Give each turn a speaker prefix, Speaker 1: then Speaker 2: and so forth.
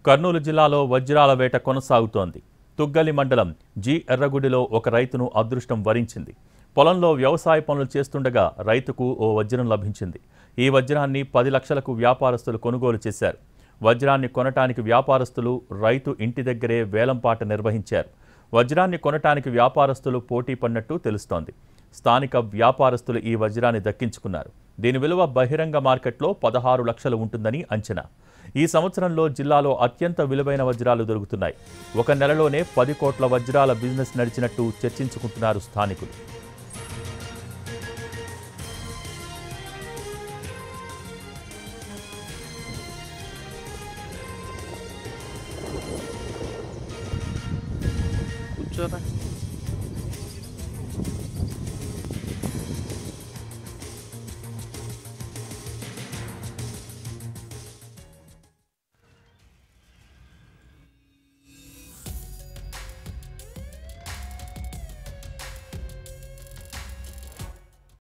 Speaker 1: కర్నూలు జిల్లాలో వజ్రాల వేట కొనసాగుతోంది తుగ్గలి మండలం జి ఎర్రగుడిలో ఒక రైతును అదృష్టం వరించింది పొలంలో వ్యవసాయ పనులు చేస్తుండగా రైతుకు ఓ వజ్రం లభించింది ఈ వజ్రాన్ని పది లక్షలకు వ్యాపారస్తులు కొనుగోలు చేశారు వజ్రాన్ని కొనటానికి వ్యాపారస్తులు రైతు ఇంటి దగ్గరే వేలంపాట నిర్వహించారు వజ్రాన్ని కొనటానికి వ్యాపారస్తులు పోటీ పడినట్టు తెలుస్తోంది స్థానిక వ్యాపారస్తులు ఈ వజ్రాన్ని దక్కించుకున్నారు దీని విలువ బహిరంగ మార్కెట్లో పదహారు లక్షలు ఉంటుందని అంచనా ఈ సంవత్సరంలో జిల్లాలో అత్యంత విలువైన వజ్రాలు దొరుకుతున్నాయి ఒక నెలలోనే పది కోట్ల వజ్రాల బిజినెస్ నడిచినట్టు చర్చించుకుంటున్నారు స్థానికులు
Speaker 2: కూర్చోరా